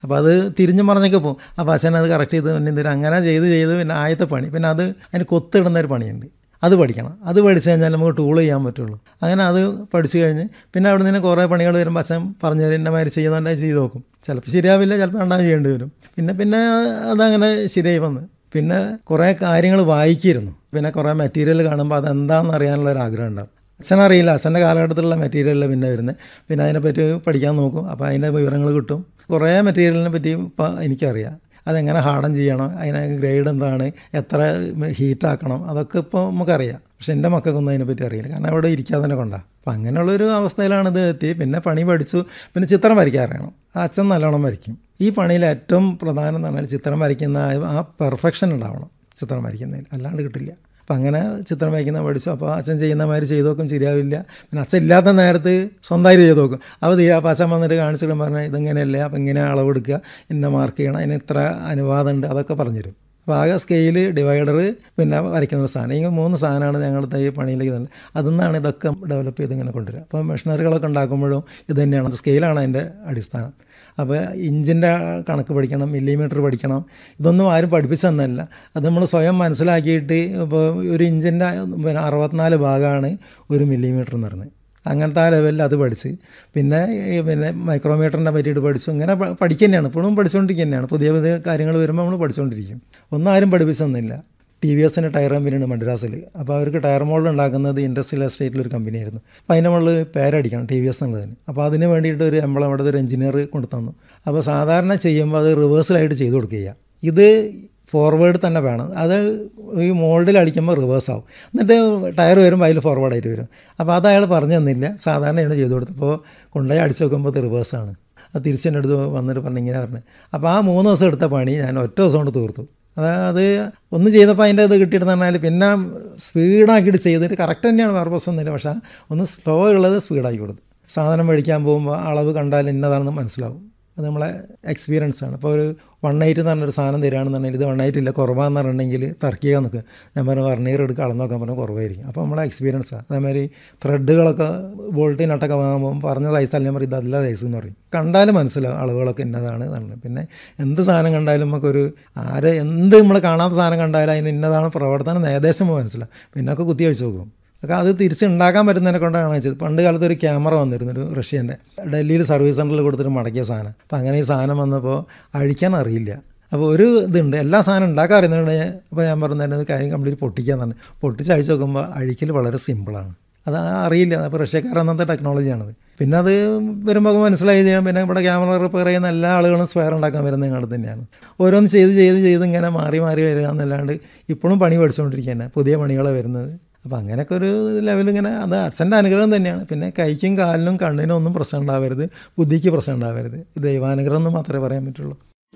അപ്പോൾ അത് തിരിഞ്ഞും പറഞ്ഞൊക്കെ പോകും അപ്പോൾ അച്ഛൻ അത് കറക്റ്റ് ചെയ്ത് പിന്നെ എന്തിനാ അങ്ങനെ ചെയ്ത് ചെയ്ത് പിന്നെ ആദ്യത്തെ പണി പിന്നെ അത് അതിന് കൊത്തിടുന്ന ഒരു പണിയുണ്ട് അത് പഠിക്കണം അത് പഠിച്ചു കഴിഞ്ഞാൽ നമുക്ക് ടൂൾ ചെയ്യാൻ പറ്റുള്ളൂ അങ്ങനെ അത് പഠിച്ചു കഴിഞ്ഞ് പിന്നെ അവിടെ നിന്ന് കുറേ പണികൾ വരുമ്പോൾ അച്ഛൻ പറഞ്ഞു തരും ഇന്ന മാതിരി ചെയ്യുന്നുണ്ടെങ്കിൽ ചെയ്ത് നോക്കും ചിലപ്പോൾ ശരിയാവില്ല ചിലപ്പോൾ രണ്ടാമത് ചെയ്യേണ്ടി വരും പിന്നെ പിന്നെ അതങ്ങനെ ശരിയായി വന്ന് പിന്നെ കുറേ കാര്യങ്ങൾ വായിക്കിയിരുന്നു പിന്നെ കുറേ മെറ്റീരിയൽ കാണുമ്പോൾ അതെന്താണെന്ന് അറിയാനുള്ള ഒരു ആഗ്രഹം ഉണ്ടാവും അച്ഛനറിയില്ല അച്ഛൻ്റെ കാലഘട്ടത്തിലുള്ള മെറ്റീരിയലല്ല പിന്നെ വരുന്നത് പിന്നെ അതിനെപ്പറ്റി പഠിക്കാൻ നോക്കും അപ്പോൾ അതിൻ്റെ വിവരങ്ങൾ കിട്ടും കുറേ മെറ്റീരിയലിനെ പറ്റി ഇപ്പോൾ എനിക്കറിയാം അതെങ്ങനെ ഹാർഡൻ ചെയ്യണം അതിന് ഗ്രേഡ് എന്താണ് എത്ര ഹീറ്റാക്കണം അതൊക്കെ ഇപ്പോൾ നമുക്കറിയാം പക്ഷെ എൻ്റെ മക്കൾക്കൊന്നും അതിനെപ്പറ്റി അറിയില്ല കാരണം അവിടെ ഇരിക്കാതെ തന്നെ കൊണ്ടാണ് അപ്പം അങ്ങനെയുള്ളൊരു അവസ്ഥയിലാണ് ഇത് എത്തി പിന്നെ പണി പഠിച്ചു പിന്നെ ചിത്രം വരയ്ക്കാൻ അറിയണം ആ അച്ഛൻ നല്ലോണം വരയ്ക്കും ഈ പണിയിൽ ഏറ്റവും പ്രധാനം എന്ന് പറഞ്ഞാൽ ചിത്രം വരയ്ക്കുന്ന ആ പെർഫെക്ഷൻ ഉണ്ടാവണം ചിത്രം വരയ്ക്കുന്നതിൽ അല്ലാണ്ട് കിട്ടില്ല അപ്പം അങ്ങനെ ചിത്രം വരയ്ക്കുന്ന പഠിച്ചു അപ്പോൾ അച്ഛൻ ചെയ്യുന്ന മാതിരി ചെയ്തു നോക്കും ശരിയാവില്ല പിന്നെ അച്ഛൻ ഇല്ലാത്ത നേരത്ത് സ്വന്തമായിട്ട് ചെയ്ത് നോക്കും അപ്പോൾ തീ അപ്പോൾ അച്ഛൻ വന്നിട്ട് കാണിച്ചിട്ട് പറഞ്ഞാൽ ഇതിങ്ങനെയല്ല അപ്പോൾ ഇങ്ങനെ അളവെടുക്കുക ഇന്ന മാർക്ക് ചെയ്യണം അതിന് ഇത്ര അനുവാദമുണ്ട് അതൊക്കെ പറഞ്ഞുതരും അപ്പോൾ ആകെ സ്കെയില് ഡിവൈഡർ പിന്നെ വരയ്ക്കുന്ന ഒരു സാധനം ഈ മൂന്ന് സാധനമാണ് ഞങ്ങളുടെ ഈ പണിയിലേക്ക് തന്നെ അതിൽ നിന്നാണ് ഇതൊക്കെ ഡെവലപ്പ് ചെയ്ത് ഇങ്ങനെ കൊണ്ടുവരിക അപ്പോൾ മെഷീനറികളൊക്കെ ഉണ്ടാക്കുമ്പോഴും ഇത് തന്നെയാണ് അത് സ്കെയിലാണ് അതിൻ്റെ അടിസ്ഥാനം അപ്പോൾ ഇഞ്ചിൻ്റെ കണക്ക് പഠിക്കണം മില്ലിമീറ്റർ പഠിക്കണം ഇതൊന്നും ആരും പഠിപ്പിച്ചു തന്നല്ല അത് നമ്മൾ സ്വയം മനസ്സിലാക്കിയിട്ട് ഇപ്പോൾ ഒരു ഇഞ്ചിൻ്റെ പിന്നെ അറുപത്തിനാല് ഭാഗമാണ് ഒരു മില്ലിമീറ്റർ എന്ന് പറയുന്നത് അങ്ങനത്തെ ആ ലെവലിൽ അത് പഠിച്ച് പിന്നെ ഈ പിന്നെ മൈക്രോമീറ്ററിനെ പറ്റിയിട്ട് പഠിച്ചു ഇങ്ങനെ പ- പഠിക്കുക തന്നെയാണ് ഇപ്പോഴും പഠിച്ചുകൊണ്ടിരിക്കുക തന്നെയാണ് പുതിയ പുതിയ കാര്യങ്ങൾ വരുമ്പോൾ നമ്മൾ പഠിച്ചുകൊണ്ടിരിക്കും ഒന്നും ആരും പഠിപ്പിച്ചു തന്നില്ല ടി വി എസിൻ്റെ ടയർ കമ്പനിയാണ് മദ്രാസിൽ അപ്പോൾ അവർക്ക് ടയർ മോൾഡ് ഉണ്ടാക്കുന്നത് ഇൻഡസ്ട്രിയൽ എസ്റ്റേറ്റിലൊരു കമ്പനിയായിരുന്നു അപ്പോൾ അതിൻ്റെ മുകളിൽ പേരടിക്കണം ടി വി എസ് എന്നുള്ളതിന് അപ്പോൾ അതിന് വേണ്ടിയിട്ട് ഒരു എംബ്ലം അവിടെ ഒരു എഞ്ചിനീയർ കൊണ്ടു തന്നു അപ്പോൾ സാധാരണ ചെയ്യുമ്പോൾ അത് റിവേഴ്സലായിട്ട് ചെയ്ത് കൊടുക്കുക ഇത് ഫോർവേഡ് തന്നെ വേണം അത് ഈ മോൾഡിൽ അടിക്കുമ്പോൾ റിവേഴ്സ് ആവും എന്നിട്ട് ടയർ വരുമ്പോൾ അതിൽ ഫോർവേഡായിട്ട് വരും അപ്പോൾ അത് അയാൾ പറഞ്ഞു തന്നില്ല സാധാരണയാണ് ചെയ്ത് കൊടുത്തപ്പോൾ കൊണ്ടുപോയി അടിച്ച് നോക്കുമ്പോൾ അത് റിവേഴ്സാണ് അത് തിരിച്ചെൻ്റെ അടുത്ത് വന്നിട്ട് പറഞ്ഞു ഇങ്ങനെ പറഞ്ഞു അപ്പോൾ ആ മൂന്ന് ദിവസം എടുത്ത പണി ഞാൻ ഒറ്റ ദിവസം കൊണ്ട് തീർത്തു അതായത് ഒന്ന് ചെയ്തപ്പോൾ അതിൻ്റെ ഇത് കിട്ടിയിട്ടെന്ന് പറഞ്ഞാൽ പിന്നെ സ്പീഡാക്കിയിട്ട് ചെയ്തിട്ട് കറക്റ്റ് തന്നെയാണ് വേറെ പ്രശ്നമൊന്നുമില്ല പക്ഷേ ഒന്ന് സ്ലോ ഉള്ളത് സ്പീഡാക്കി കൊടുത്തു സാധനം മേടിക്കാൻ പോകുമ്പോൾ അളവ് കണ്ടാൽ ഇന്നതാണെന്ന് മനസ്സിലാവും അത് നമ്മളെ എക്സ്പീരിയൻസ് ആണ് ഇപ്പോൾ ഒരു വൺ എയ്റ്റ് എന്ന് പറഞ്ഞൊരു സാധനം തരികയാണെന്നുണ്ടെങ്കിൽ ഇത് വൺ എയ്റ്റ് ഇല്ല കുറവാന്ന് പറഞ്ഞിട്ടുണ്ടെങ്കിൽ തർക്കിക്കാൻ നിൽക്കുക ഞാൻ പറഞ്ഞു വർണ്ണീർ എടുക്കുക അളന്ന് നോക്കാൻ പറഞ്ഞാൽ കുറവായിരിക്കും അപ്പോൾ നമ്മളെ എക്സ്പീരിയൻസാണ് അതേമാതിരി ത്രെഡുകളൊക്കെ ബോൾട്ടി നട്ടൊക്കെ വാങ്ങുമ്പോൾ പറഞ്ഞ സൈസ് അല്ല പറയും ഇതല്ല സൈസ് എന്ന് പറയും കണ്ടാലും മനസ്സിലാവും അളവുകളൊക്കെ ഇന്നതാണ് എന്ന് പിന്നെ എന്ത് സാധനം കണ്ടാലും നമുക്കൊരു ആര് എന്ത് നമ്മൾ കാണാത്ത സാധനം കണ്ടാലും അതിന് ഇന്നതാണ് പ്രവർത്തനം ഏകദേശം മനസ്സിലാവും പിന്നൊക്കെ കുത്തി അഴിച്ച് നോക്കും ഒക്കെ അത് തിരിച്ചുണ്ടാക്കാൻ പറ്റുന്നതിനെ കൊണ്ടാണ് ചെയ്തത് പണ്ട് കാലത്ത് ഒരു ക്യാമറ വന്നിരുന്നു ഒരു റഷ്യൻ്റെ ഡൽഹിയിൽ സർവീസ് സെൻറ്ററിൽ കൊടുത്തിട്ട് മടക്കിയ സാധനം അപ്പോൾ അങ്ങനെ ഈ സാധനം വന്നപ്പോൾ അഴിക്കാൻ അറിയില്ല അപ്പോൾ ഒരു ഇതുണ്ട് എല്ലാ സാധനം ഉണ്ടാക്കാൻ അറിയുന്നുണ്ട് അപ്പോൾ ഞാൻ പറഞ്ഞത് കാര്യം കംപ്ലീറ്റ് പൊട്ടിക്കാൻ തന്നെ പൊട്ടിച്ച് അഴിച്ച് നോക്കുമ്പോൾ അഴിക്കൽ വളരെ സിമ്പിളാണ് അത് അറിയില്ല അപ്പോൾ റഷ്യക്കാർ അന്നത്തെ ടെക്നോളജിയാണത് പിന്നെ അത് വരുമ്പോൾ മനസ്സിലായി ചെയ്യാം പിന്നെ ഇവിടെ ക്യാമറ റിപ്പയർ ചെയ്യുന്ന എല്ലാ ആളുകളും സ്പെയർ ഉണ്ടാക്കാൻ വരുന്ന ഞങ്ങൾ തന്നെയാണ് ഓരോന്ന് ചെയ്ത് ചെയ്ത് ചെയ്ത് ഇങ്ങനെ മാറി മാറി വരിക എന്നല്ലാണ്ട് ഇപ്പോഴും പണി പഠിച്ചുകൊണ്ടിരിക്കുകയാണ് പുതിയ പണികളാണ് വരുന്നത് അപ്പോൾ അങ്ങനെയൊക്കെ ഒരു ലെവൽ ഇങ്ങനെ അത് അച്ഛൻ്റെ അനുഗ്രഹം തന്നെയാണ് പിന്നെ കൈക്കും കാലിനും കണ്ണിനും ഒന്നും പ്രശ്നം ഉണ്ടാവരുത് ബുദ്ധിക്ക് പ്രശ്നം ഉണ്ടാവരുത് ഇത് ദൈവാനുഗ്രഹം എന്ന് മാത്രമേ പറയാൻ പറ്റുള്ളൂ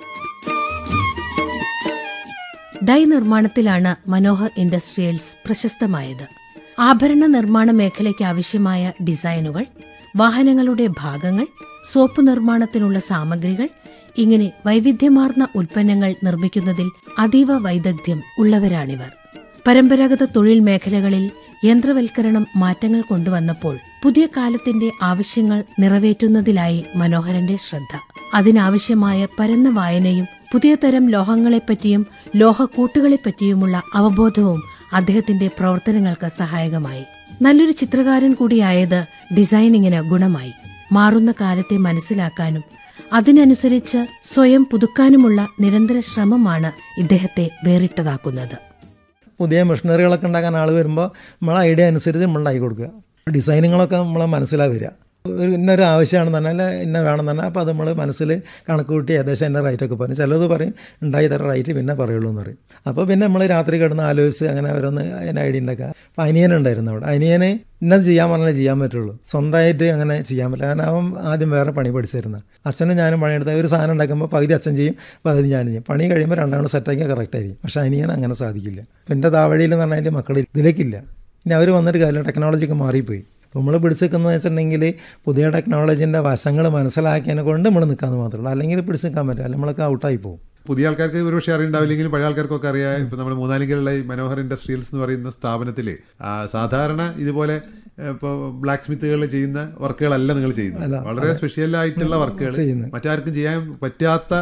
ഡൈ നിർമ്മാണത്തിലാണ് മനോഹർ ഇൻഡസ്ട്രിയൽസ് പ്രശസ്തമായത് ആഭരണ നിർമ്മാണ മേഖലയ്ക്ക് ആവശ്യമായ ഡിസൈനുകൾ വാഹനങ്ങളുടെ ഭാഗങ്ങൾ സോപ്പ് നിർമ്മാണത്തിനുള്ള സാമഗ്രികൾ ഇങ്ങനെ വൈവിധ്യമാർന്ന ഉൽപ്പന്നങ്ങൾ നിർമ്മിക്കുന്നതിൽ അതീവ വൈദഗ്ധ്യം ഉള്ളവരാണിവർ പരമ്പരാഗത തൊഴിൽ മേഖലകളിൽ യന്ത്രവൽക്കരണം മാറ്റങ്ങൾ കൊണ്ടുവന്നപ്പോൾ പുതിയ കാലത്തിന്റെ ആവശ്യങ്ങൾ നിറവേറ്റുന്നതിലായി മനോഹരന്റെ ശ്രദ്ധ അതിനാവശ്യമായ പരന്ന വായനയും പുതിയ തരം ലോഹങ്ങളെപ്പറ്റിയും ലോഹക്കൂട്ടുകളെപ്പറ്റിയുമുള്ള അവബോധവും അദ്ദേഹത്തിന്റെ പ്രവർത്തനങ്ങൾക്ക് സഹായകമായി നല്ലൊരു ചിത്രകാരൻ കൂടിയായത് ഡിസൈനിങ്ങിന് ഗുണമായി മാറുന്ന കാലത്തെ മനസ്സിലാക്കാനും അതിനനുസരിച്ച് സ്വയം പുതുക്കാനുമുള്ള നിരന്തര ശ്രമമാണ് ഇദ്ദേഹത്തെ വേറിട്ടതാക്കുന്നത് പുതിയ മെഷീനറികളൊക്കെ ഉണ്ടാക്കാൻ ആൾ വരുമ്പോൾ നമ്മളെ ഐഡിയ അനുസരിച്ച് നമ്മൾ ഉണ്ടാക്കി കൊടുക്കുക ഡിസൈനുകളൊക്കെ നമ്മളെ മനസ്സിലാണ് വരിക ഒരു ഇന്നൊരു ആവശ്യമാണെന്ന് പറഞ്ഞാൽ ഇന്ന വേണമെന്ന് പറഞ്ഞാൽ അപ്പോൾ അത് നമ്മൾ മനസ്സിൽ കണക്ക് കൂട്ടി ഏകദേശം എൻ്റെ റേറ്റൊക്കെ പറയും ചിലത് പറയും ഉണ്ടായി തരാം റേറ്റ് പിന്നെ പറയുള്ളൂ എന്ന് പറയും അപ്പോൾ പിന്നെ നമ്മൾ രാത്രി കിടന്ന് ആലോചിച്ച് അങ്ങനെ ഓരോന്ന് അതിന് ഐഡിയ ഉണ്ടാക്കുക അപ്പോൾ അനിയനുണ്ടായിരുന്നു അവിടെ അനിയന് ഇന്നത് ചെയ്യാൻ പറഞ്ഞാൽ ചെയ്യാൻ പറ്റുള്ളൂ സ്വന്തമായിട്ട് അങ്ങനെ ചെയ്യാൻ പറ്റില്ല കാരണം അവൻ ആദ്യം വേറെ പണി പഠിച്ചിരുന്നത് അച്ഛനും ഞാനും പണിയെടുത്ത ഒരു സാധനം ഉണ്ടാക്കുമ്പോൾ പകുതി അച്ഛൻ ചെയ്യും പകുതി ഞാനും ചെയ്യും പണി കഴിയുമ്പോൾ രണ്ടാമത് സെറ്റാക്കിയാൽ കറക്റ്റ് ആയിരിക്കും പക്ഷേ അനിയൻ അങ്ങനെ സാധിക്കില്ല അപ്പം എൻ്റെ താവഴിയിൽ എന്ന് പറഞ്ഞാൽ എൻ്റെ മക്കൾ ഇതിലേക്കില്ല ഇനി അവർ വന്നിട്ട് കാര്യം ടെക്നോളജിയൊക്കെ മാറിപ്പോയി അപ്പോൾ നമ്മൾ പിടിച്ചെക്കുന്നത് വെച്ചിട്ടുണ്ടെങ്കിൽ പുതിയ ടെക്നോളജീൻ്റെ വശങ്ങൾ മനസ്സിലാക്കിയതിനെ കൊണ്ട് നമ്മൾ നിൽക്കാമെന്ന് മാത്രമേ ഉള്ളൂ അല്ലെങ്കിൽ പിടിച്ച് നിൽക്കാൻ പറ്റില്ല നമ്മളൊക്കെ ഔട്ടായി പോകും പുതിയ ആൾക്കാർക്ക് ഒരുപക്ഷെ അറിയുണ്ടാവില്ലെങ്കിലും പഴയ ആൾക്കാർക്കൊക്കെ അറിയാം ഇപ്പൊ നമ്മുടെ മൂന്നാലിങ്കലുള്ള ഈ മനോഹർ ഇൻഡസ്ട്രിയൽസ് എന്ന് പറയുന്ന സ്ഥാപനത്തിൽ സാധാരണ ഇതുപോലെ ഇപ്പോൾ ബ്ലാക്ക് സ്മിത്തുകൾ ചെയ്യുന്ന വർക്കുകളല്ല നിങ്ങൾ ചെയ്യുന്നത് വളരെ സ്പെഷ്യൽ ആയിട്ടുള്ള വർക്കുകൾ ചെയ്യുന്നത്. മറ്റാർക്കും ചെയ്യാൻ പറ്റാത്ത